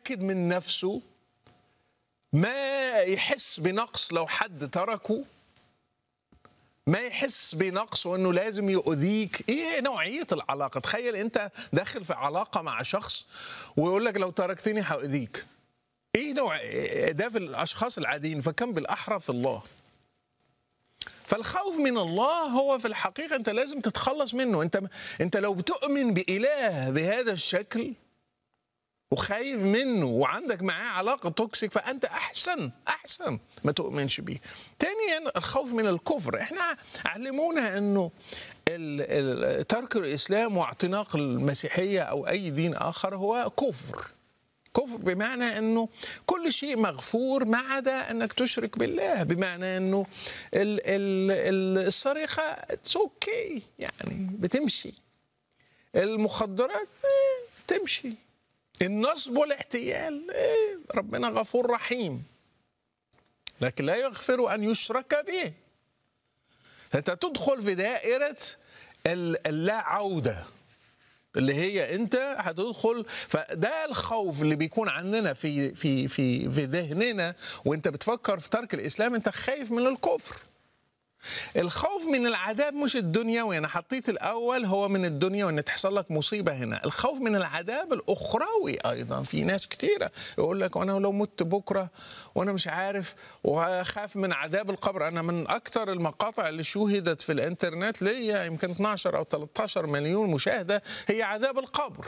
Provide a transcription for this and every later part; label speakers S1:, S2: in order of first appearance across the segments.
S1: متأكد من نفسه ما يحس بنقص لو حد تركه ما يحس بنقص وانه لازم يؤذيك ايه نوعيه العلاقه تخيل انت داخل في علاقه مع شخص ويقول لك لو تركتني هاذيك ايه نوع ده في الاشخاص العاديين فكم بالاحرى في الله فالخوف من الله هو في الحقيقه انت لازم تتخلص منه انت انت لو بتؤمن باله بهذا الشكل وخايف منه وعندك معاه علاقه توكسيك فانت احسن احسن ما تؤمنش بيه. ثانيا الخوف من الكفر، احنا علمونا انه ال- ال- ترك الاسلام واعتناق المسيحيه او اي دين اخر هو كفر. كفر بمعنى انه كل شيء مغفور ما عدا انك تشرك بالله بمعنى انه ال- ال- ال- الصريخه اتس اوكي يعني بتمشي المخدرات آه، تمشي النصب والاحتيال إيه ربنا غفور رحيم لكن لا يغفر أن يشرك به فأنت تدخل في دائرة ال- اللا عودة اللي هي انت هتدخل فده الخوف اللي بيكون عندنا في في في في ذهننا وانت بتفكر في ترك الاسلام انت خايف من الكفر الخوف من العذاب مش الدنيوي انا حطيت الاول هو من الدنيا وان تحصل لك مصيبه هنا الخوف من العذاب الاخروي ايضا في ناس كتيره يقول لك وانا لو مت بكره وانا مش عارف وخاف من عذاب القبر انا من اكثر المقاطع اللي شوهدت في الانترنت ليا يمكن 12 او 13 مليون مشاهده هي عذاب القبر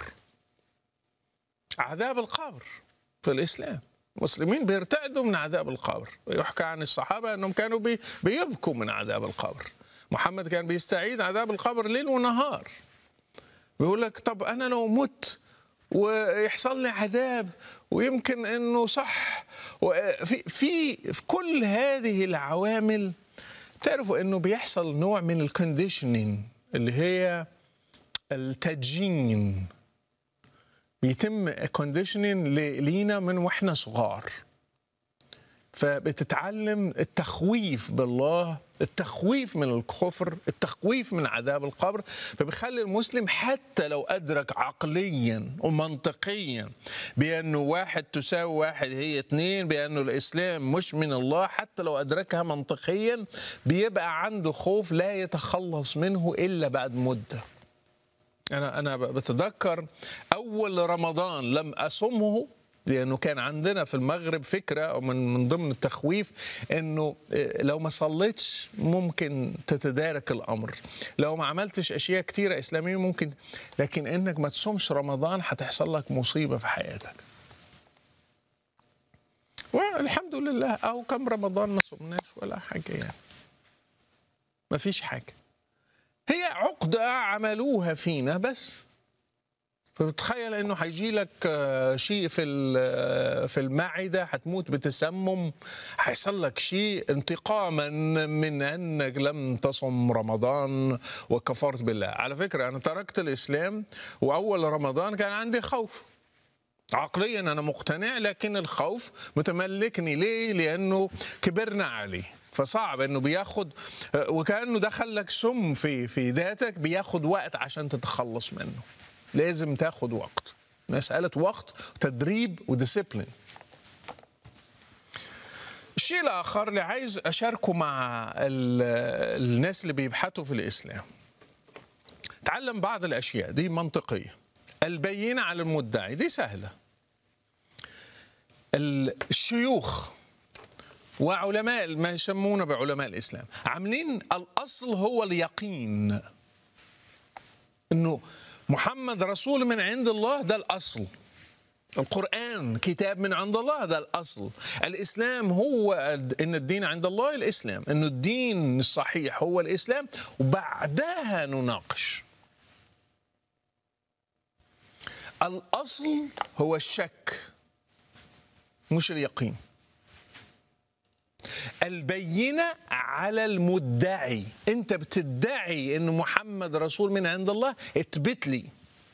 S1: عذاب القبر في الاسلام المسلمين بيرتعدوا من عذاب القبر ويحكى عن الصحابة أنهم كانوا بي بيبكوا من عذاب القبر محمد كان بيستعيد عذاب القبر ليل ونهار بيقول لك طب أنا لو مت ويحصل لي عذاب ويمكن أنه صح وفي في في كل هذه العوامل تعرفوا أنه بيحصل نوع من الكونديشنينج اللي هي التدجين بيتم كونديشنينج لينا من واحنا صغار فبتتعلم التخويف بالله التخويف من الكفر التخويف من عذاب القبر فبيخلي المسلم حتى لو أدرك عقليا ومنطقيا بأنه واحد تساوي واحد هي اتنين بأنه الإسلام مش من الله حتى لو أدركها منطقيا بيبقى عنده خوف لا يتخلص منه إلا بعد مدة انا انا بتذكر اول رمضان لم اصمه لانه كان عندنا في المغرب فكره من من ضمن التخويف انه لو ما صليتش ممكن تتدارك الامر لو ما عملتش اشياء كتيره اسلاميه ممكن لكن انك ما تصومش رمضان هتحصل لك مصيبه في حياتك والحمد لله او كم رمضان ما صمناش ولا حاجه يعني ما فيش حاجه هي عقدة عملوها فينا بس فبتخيل انه هيجي لك شيء في في المعده هتموت بتسمم هيحصل لك شيء انتقاما من انك لم تصم رمضان وكفرت بالله على فكره انا تركت الاسلام واول رمضان كان عندي خوف عقليا انا مقتنع لكن الخوف متملكني ليه لانه كبرنا عليه فصعب انه بياخد وكانه دخل لك سم في في ذاتك بياخد وقت عشان تتخلص منه لازم تاخد وقت مساله وقت تدريب وديسيبلين الشيء الاخر اللي عايز اشاركه مع الناس اللي بيبحثوا في الاسلام تعلم بعض الاشياء دي منطقيه البينه على المدعي دي سهله الشيوخ وعلماء ما يسمونه بعلماء الاسلام عاملين الاصل هو اليقين انه محمد رسول من عند الله ده الاصل القرآن كتاب من عند الله ده الأصل الإسلام هو إن الدين عند الله الإسلام إنه الدين الصحيح هو الإسلام وبعدها نناقش الأصل هو الشك مش اليقين البينة على المدعي انت بتدعي ان محمد رسول من عند الله اثبت لي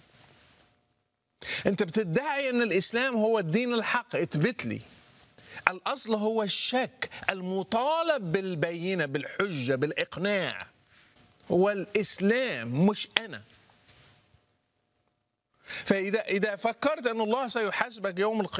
S1: انت بتدعي ان الاسلام هو الدين الحق اثبت لي الاصل هو الشك المطالب بالبينة بالحجة بالاقناع هو الاسلام مش انا فاذا اذا فكرت ان الله سيحاسبك يوم القيامه